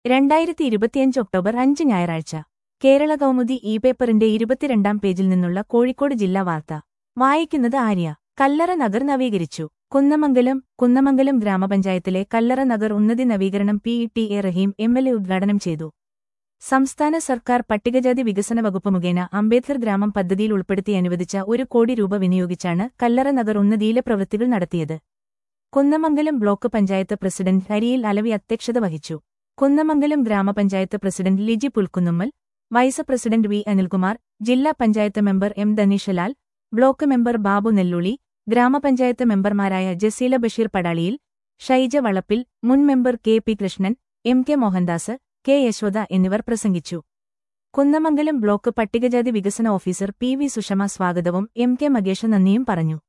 രണ്ടായിരത്തി ഇരുപത്തിയഞ്ച് ഒക്ടോബർ അഞ്ച് ഞായറാഴ്ച കേരള കൗമുദി ഇ പേപ്പറിന്റെ ഇരുപത്തിരണ്ടാം പേജിൽ നിന്നുള്ള കോഴിക്കോട് ജില്ലാ വാർത്ത വായിക്കുന്നത് ആര്യ കല്ലറ നഗർ നവീകരിച്ചു കുന്നമംഗലം കുന്നമംഗലം ഗ്രാമപഞ്ചായത്തിലെ കല്ലറ നഗർ ഉന്നതി നവീകരണം P E T A Rahim M L A ഉദ്ഘാടനം ചെയ്തു സംസ്ഥാന സർക്കാർ പട്ടികജാതി വികസന വകുപ്പ് മുഖേന അംബേദ്കർ ഗ്രാമം പദ്ധതിയിൽ ഉൾപ്പെടുത്തി അനുവദിച്ച ഒരു കോടി രൂപ വിനിയോഗിച്ചാണ് കല്ലറ നഗർ ഉന്നതിയിലെ പ്രവൃത്തികൾ നടത്തിയത് കുന്നമംഗലം ബ്ലോക്ക് പഞ്ചായത്ത് പ്രസിഡന്റ് ഹരിയിൽ അലവി അധ്യക്ഷത വഹിച്ചു Kunnamangalam grama panchayat president Liji Pulkkunnummal vice president V Anilkumar ജില്ലാ panchayat member M Dhaneeshlal block member Babu Nelluli grama panchayat മെമ്പർമാരായ ജസീല ബഷീർ പടാളിയിൽ ഷൈജ വളപ്പിൽ മുൻ member K P Krishnan M K Mohandas K Yashoda എന്നിവർ പ്രസംഗിച്ചു കുന്നമംഗലം ബ്ലോക്ക് പട്ടികജാതി വികസന ഓഫീസർ പി വി സുഷമ സ്വാഗതവും എം കെ മകേഷ് നന്ദിയും പറഞ്ഞു